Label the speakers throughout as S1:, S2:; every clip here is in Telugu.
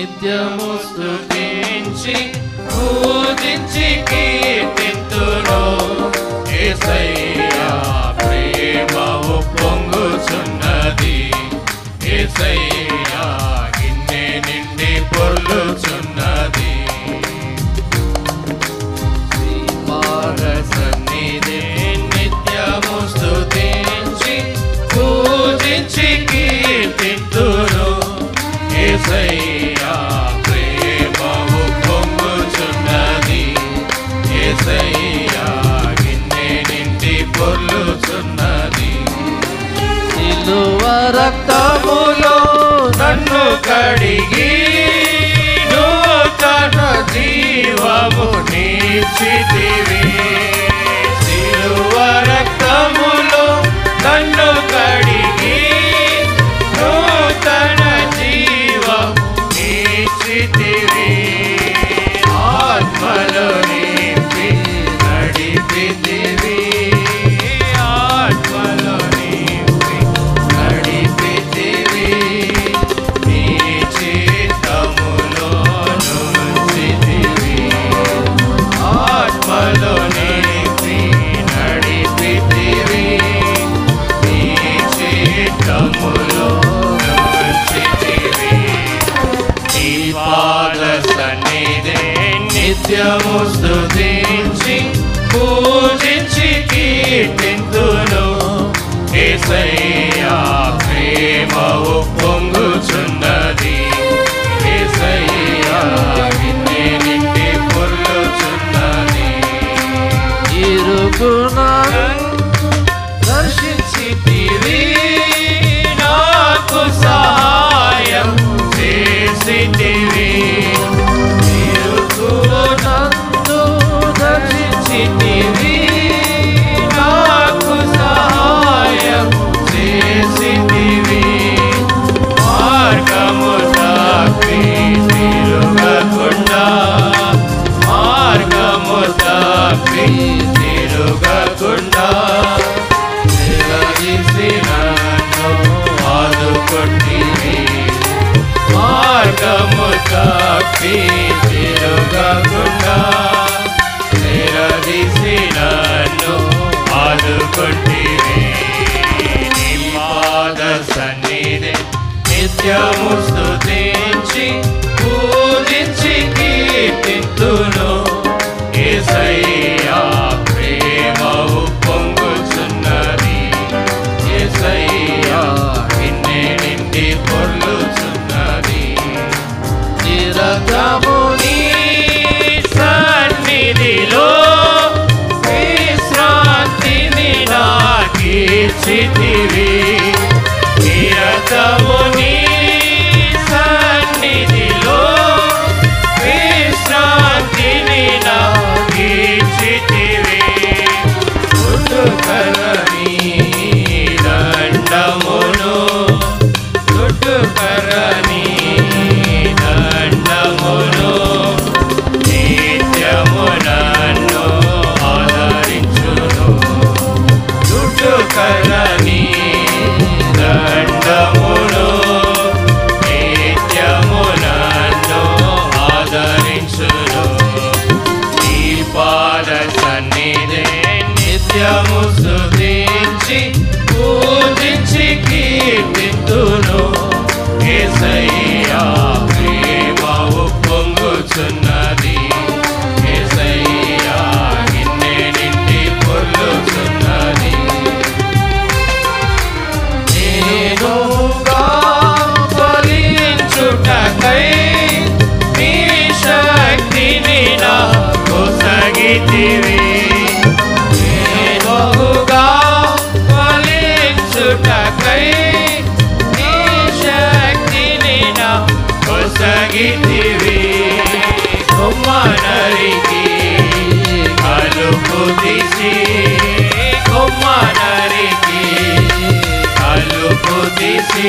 S1: నిత్యము స్తుతించి పూజించి కీర్తింతును ఏసయ్యా ప్రేమవు పొంగుచున్నది ఏసయ్యా గిన్నె నిండి పొర్లుచున్నది శ్రీపాద సన్నిధి నిత్యము స్తుతించి పూజించి కీర్తింతును ఏసయ్యా ప్రేమము పొంగుచున్నది ఏసయ్యా గిన్నె నిండి పొర్లుచున్నది సిలువ రక్తములో నన్ను కడిగి నూతన జీవము నీచితివి సిలువ రక్తములో నన్ను కడిగి నూతన జీవము నీచితివి ఆత్మలో నింపి నడిపితివి ఆత్మలో నింపి నడిపితివి నీ చిత్తములో నుంచితివి ఆత్మలో నింపి నడిపితివి నీ చిత్తములో నుంచితివి నీ పాద సన్నిధి నిత్యము స్తుతించి పూజించి కీర్తింతును ఏసయ్యా ప్రేమవు పొంగుచున్నది ఏసయ్యా గిన్నె నిండి పొర్లుచున్నది ఇరుగునా దర్శించితివి నాకు సహాయం చేసితివి నందు దర్శించితివి నాకు సహాయం చేసితివి మార్గము తప్పి తిరుగకుండా మార్గము తప్పి తిరుగకుండా నిలదీసి నన్ను ఆదుకొంటివి మార్గము తప్పి తిరుగకుండా నిలదీసి నన్ను ఆదుకొంటివి నీ పాద సన్నిధి నిత్యము స్తుతించి పూజించి కీర్తింతును ఏసయ్యా ప్రేమవు పొంగుచున్నది ఏసయ్యా నిన్నే నిండి పొర్లుచున్నది చిరకము నీ సన్నిధిలో విశ్రాంతిని నాకీర్చితివి నిరతము నీ సన్నిధిలో విశ్రాంతిని నాకీర్చితివి చుట్టుకరని దండమును చుట్టుకరని దండమును నిత్యము నన్ను ఆదరించును చుట్టుకరని దండమును నిత్యము నన్ను ఆదరించును నీ పాద సన్నిధి నిత్యము స్తుతించి పూజించి కీర్తింతును ఏసయ్యా ప్రేమవు పొంగుచున్నది ఏసయ్యా గిన్నె నిండి పొర్లుచున్నది నేనుగా ఫలించుటకై నీ శక్తిని నా కొసగితివి నేనుగా ఫలించుటకై నీ శక్తిని నా కొసగితివి కొమ్మనరికి కలుపు తీసి కొమ్మనరికి కలుపు తీసి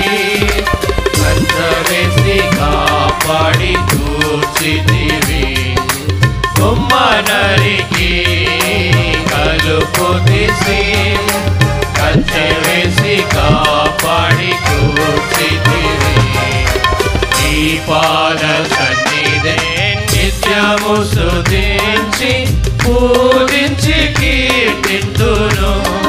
S1: కంచవేసి కాపాడి తూర్చితివి కొమ్మనరికి కలుపు తీసి కంచె వేసి కాపాడి కూర్చితివి నీ నీ పాద సన్నిధే నిత్యము సుధించి పూజించి కీర్తింతును